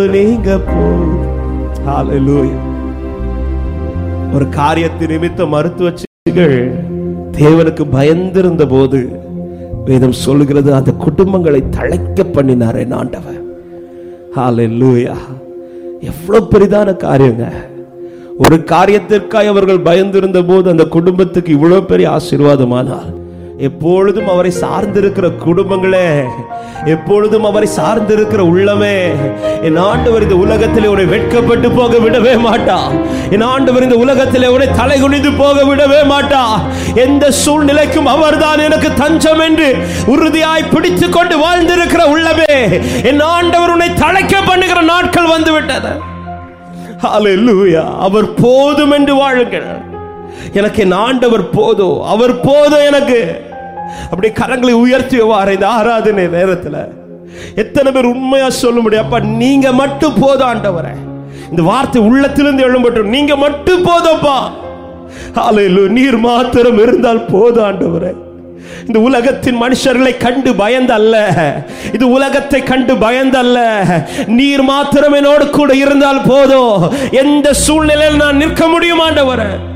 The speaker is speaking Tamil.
நீங்க போ ஹalleluya ஒரு காரியத்தை நிமித்த மருத்துவச்சிகள் தேவனுக்கு பயந்திருந்த போது வேதம் சொல்லுகிறது அந்த குடும்பங்களை தழைக்க பண்ணினார் என் ஆண்டவர் ஹalleluya எவ்வளவு பெரிதான காரியங்க ஒரு காரியத்திற்காக அவர்கள் பயந்திருந்த போது அந்த குடும்பத்துக்கு இவ்வளவு பெரிய ஆசீர்வாதமானால் எப்பொழுதும் அவரை சார்ந்திருக்கிற குடும்பங்களே எப்பொழுதும் அவரை சார்ந்திருக்கிற உள்ளமே என் ஆண்டவர் இந்த உலகத்திலே உன்னை வெட்கப்பட்டு போக விடவே மாட்டா என் ஆண்டவர் இந்த உலகத்திலே உன்னை தலை குனிந்து போக விடவே மாட்டா எந்த சூழ்நிலைக்கும் அவர்தான் எனக்கு தஞ்சம் என்று உறுதியாய் பிடித்துக் கொண்டு வாழ்ந்திருக்கிற உள்ளமே என் ஆண்டவர் உன்னை தலைக்க பண்ணுகிற நாட்கள் வந்து விட்டது ஹalleluya அவர் போதும் என்று வாழுங்கள் எனக்கு என் ஆண்டவர் போதும் அவர் போதும் எனக்கு அப்படி கரங்களை உயர்த்தி வார இந்த ஆராதனை நேரத்துல எத்தனை பேர் உண்மையா சொல்ல முடியும் அப்பா நீங்க மட்டும் போதும் ஆண்டவரே இந்த வார்த்தை உள்ளத்திலிருந்து எழும்பட்டும் நீங்க மட்டும் போதும்ப்பா ஹalleluya நீர் மாத்திரம் இருந்தால் போதும் ஆண்டவரே இந்த உலகத்தின் மனுஷர்களை கண்டு பயந்தல்ல இது உலகத்தை கண்டு பயந்தல்ல நீர் மாத்திரம் என்னோடு கூட இருந்தால் போதும் எந்த சூழ்நிலையில் நான் நிற்க முடியும் ஆண்டவரே